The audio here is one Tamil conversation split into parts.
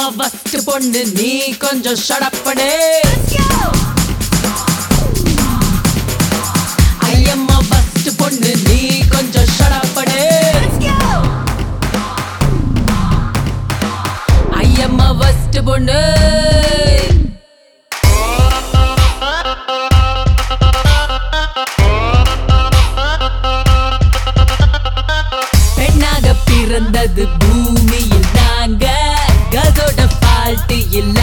ஃபர்ஸ்ட் பொண்ணு நீ கொஞ்சம் ஷடப்படு ஐயம்மா ஃபர்ஸ்ட் பொண்ணு நீ கொஞ்சம் ஷடப்படு ஐயம்மா ஃபர்ஸ்ட் பொண்ணு பெண்ணாக பிறந்தது பூமியில் நாங்க கதோட ஃபால்ட் இல்ல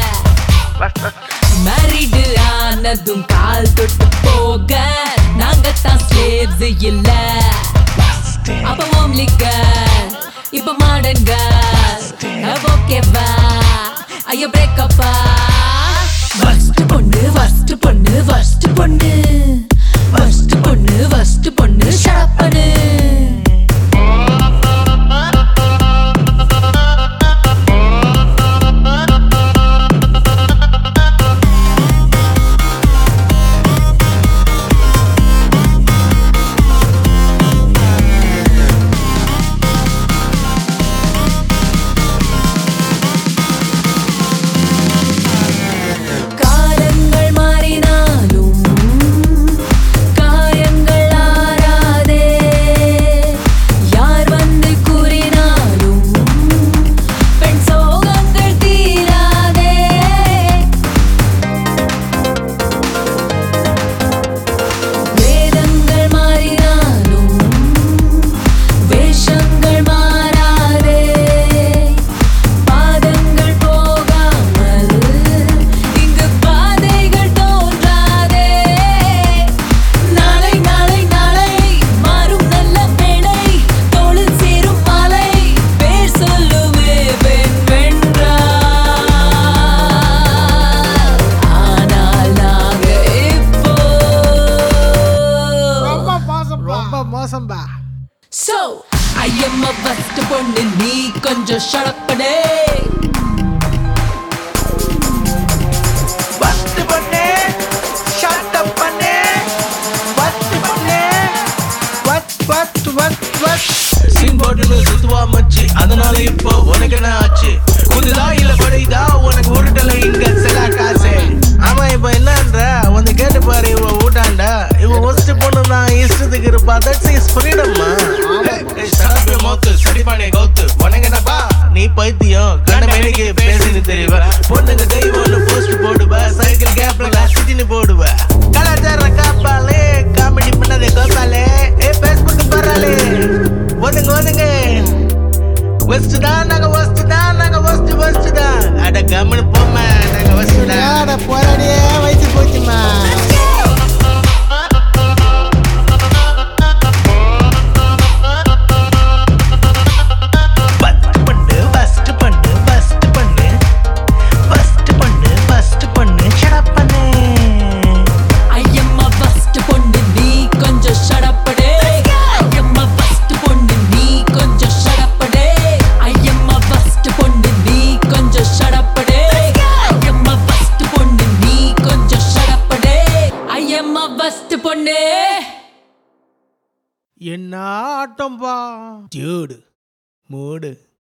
மேரிடு ஆனதும் கால் தொட்டு போக நாங்க தான் ஸ்லேவ்ஸ் இல்ல அப்ப ஹோம்லி கேர்ள் இப்ப மாடர்ன் கேர்ள் ஓகேவா ஐயோ பிரேக்கப்பா ஃபர்ஸ்ட் பொண்ணு ஃபர்ஸ்ட் பொண்ணு ஃபர்ஸ்ட் பொண்ணு ஃபர்ஸ்ட் பொண்ணு ஃபர்ஸ்ட் பொண்ணு ஷடப்பனு காலங்கள் மாறினாலும் காயங்கள் ஆறாதே யார் வந்து கூறினாலும் பெண் சோகங்கள் தீராதே வேதங்கள் மாறினாலும் வேஷங்கள் மாறாதே பாதங்கள் போகாமல் இங்கு பாதைகள் தோன்றாதே நாளை நாளை நாளை மாறும் நல்ல வேளை தோளில் சேரும் மாலை பேர் சொல்லுவே பெண் வென்றார் ஆனால் நாங்க இப்போ ரொம்ப மோசம் ரொம்ப மோசம்பா So, ஐயம்மா ஃபர்ஸ்ட் பொண்ணு நீ கொஞ்சம் ஷடப்படே பத்து பண்ணு ஷட் அப் பண்ணு பத்து பண்ணு வத் வத் வத் வத் சீன் போட்டுன்னு சுத்துவா மச்சி அதனால இப்போ உனக்கு என்ன ஆச்சு குதிதா இல்ல படைதா உனக்கு உருட்டல இங்க சில காசு ஆமா இப்ப என்னன்ற வந்து கேட்டு பாரு இவ ஊட்டாண்ட இவ ஒஸ்ட் பொண்ணு நான் இஷ்டத்துக்கு இருப்பா தட்ஸ் இஸ் ஃப்ரீடம்மா சடப்பு மோத்து சடிப்பானே கவுத்து உனக்கு என்னப்பா நீ பைத்தியம் கண்ட மேனிக்கு பேசின்னு தெரியவ பொண்ணுங்க தெய்வம்னு போஸ்ட் போடுவ சைக்கிள் கேப்ல கசிட்டின்னு போடுவ கலாச்சார காப்பாலே காமெடி பண்ணதே கோப்பாலே ஏ பேஸ்புக் பரவாலே ஒதுங்க ஒதுங்க வெஸ்ட் தான் நாங்க வெஸ்ட் தான் நாங்க வெஸ்ட் வெஸ்ட் தான் அட கம்முனு போம்மா நாங்க வெஸ்ட் தான் யாட போராடியே வயசு போச்சுமா ஃபர்ஸ்ட் பண்ணு ஃபர்ஸ்ட் பண்ணு ஃபர்ஸ்ட் பண்ணு ஃபர்ஸ்ட் பண்ணு ஃபர்ஸ்ட் பண்ணு ஷட் பண்ணு ஐயம்மா ஃபர்ஸ்ட் பொண்ணு நீ கொஞ்சம் ஷடப்படே ஐயம்மா ஃபர்ஸ்ட் பொண்ணு நீ கொஞ்சம் ஷடப்படே ஐயம்மா ஃபர்ஸ்ட் பொண்ணு நீ கொஞ்சம் ஷடப்படே ஐயம்மா ஃபர்ஸ்ட் பொண்ணு நீ கொஞ்சம் ஷடப்படே ஐயம்மா ஃபர்ஸ்ட் பொண்ணு என்ன ஆட்டம்பா டியூடு மூடு